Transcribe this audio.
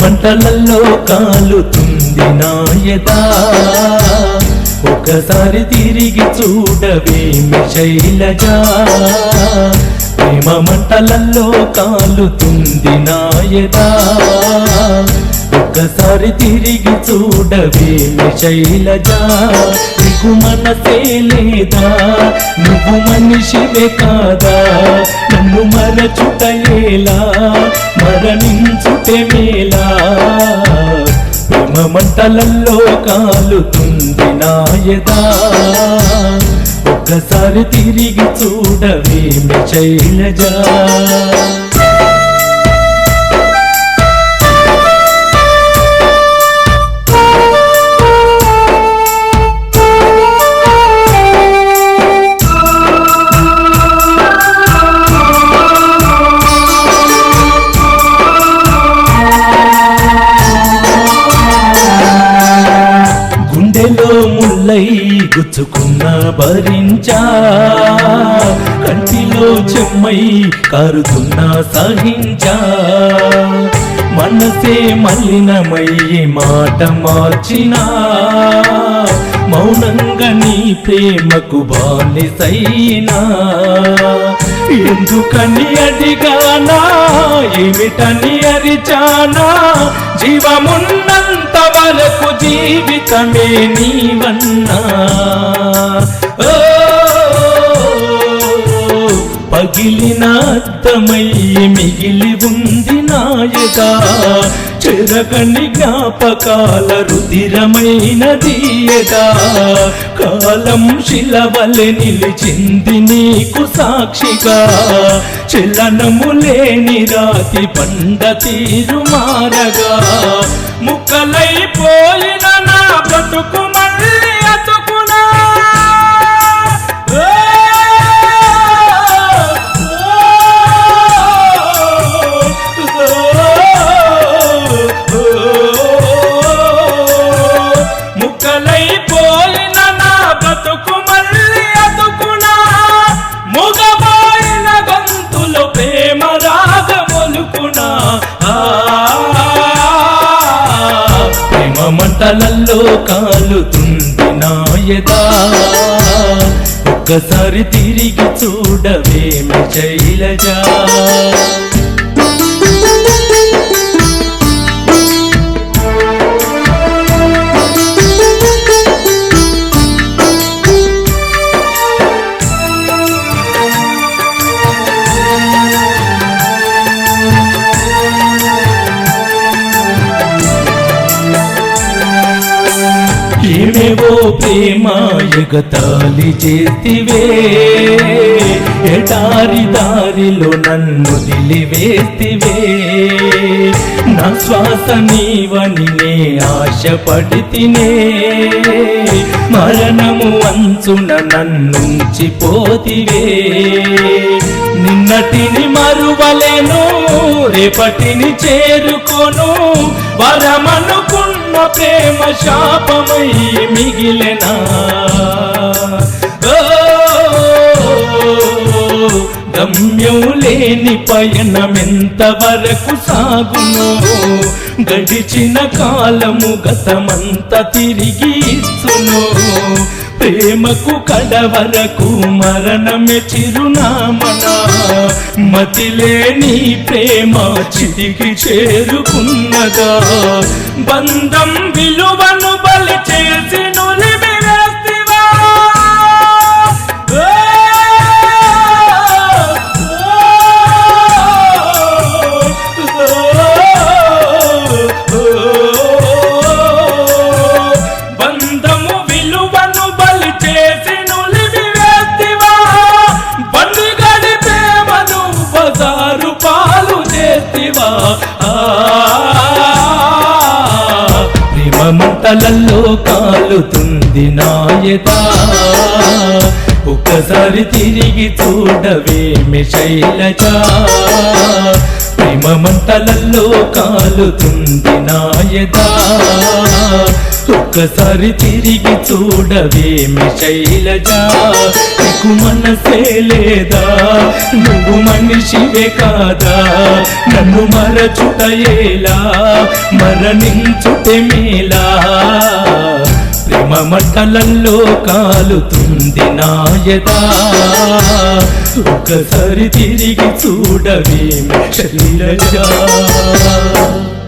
మంటలలో కాలుతుంది నాయదా ఒకసారి తిరిగి చూడవేమి శైలజా ప్రేమ మంటలలో కాలుతుంది నాయదా ఒక్కసారి తిరిగి చూడవేమి శైలజా నీకు మనసే లేదా నువ్వు మనిషివే కాదా నన్ను మరచుటయేలా మరణించుటే మేలా ప్రేమ మంటలల్లో కాలుతుంది నాయదా ఒక్కసారి తిరిగి చూడవేమి శైలజా గుండెలో ముల్లై గుచ్చుకున్న భరించా కంటిలో చెమ్మై కారుతున్న సహించా మనసే మలినమై మాట మార్చినా మౌనంగా నీ ప్రేమకు బానిసైనా ఎందుకని అడిగానా ఏమిటని అరిచానా జీవమున్నంత వరకు జీవితమే నీవన్నా ఓ, పగిలిన అద్దమై మిగిలి ఉంది నాయగా చెరగని జ్ఞాపకాల రుదిరమైన దీయగా కాలం శిలవలె నిలిచింది నీకు సాక్షిగా చలనము లేని రాతి పండ తీరు మారగా ముక్కలైపోయిన నా బ్రతుకు మళ్ళీ అతుకునా ముక్కలైపోయిన నా బతుకు మళ్ళీ అతుకునా ముగబోయిన గొంతులు ప్రేమ రాగమొలుకునా ఆ, ప్రేమ మంటలల్లో కాలుతుంది నాయదా ఒక్కసారి తిరిగి చూడవేమి శైలజా ఏమేవో ప్రేమ ఎగతాళి చేతివే ఎటారి దారిలో నన్ను నిలివేస్తివే నా శ్వాస నీవని నే ఆశపడితినే మరణము అంచున నన్నుంచి పోతివే నిన్నటిని మరువలేను రేపటిని చేరుకోను వరమనుకున్న ప్రేమ శాపమై మిగిలెనా ఓ, గమ్యం లేని పయనమెంత వరకు సాగును గడిచిన కాలము గతమంత తిరిగి ఇచ్చును ప్రేమకు కడవరకు మరణమే చిరునామనా మతిలేని ప్రేమ చిరిగి చేరుకున్నదా బంధం విలువను బలి చేసి నులిమి వేస్తివా ఓ, ఓ, ఓ, బంధము విలువను బలి చేసి నులిమి వేస్తివా బండి గడిపేమను బజారు పాలు చేస్తివా ఆ, ప్రేమ మంటలల్లో కాలుతుంది నాయదా ఒక్కసారి తిరిగి చూడవేమి శైలజా ప్రేమ ప్రేమ మంటలల్లో కాలుతుంది నాయదా ఒక్కసారి తిరిగి చూడవేమి శైలజా నీకు మనసే లేదా నువ్వు మనిషివే కాదా నన్ను మరచుటయేలా మరణించుటే మేలా ప్రేమ మంటలల్లో కాలుతుంది నాయదా ఒకసారి తిరిగి చూడవేమి శైలజా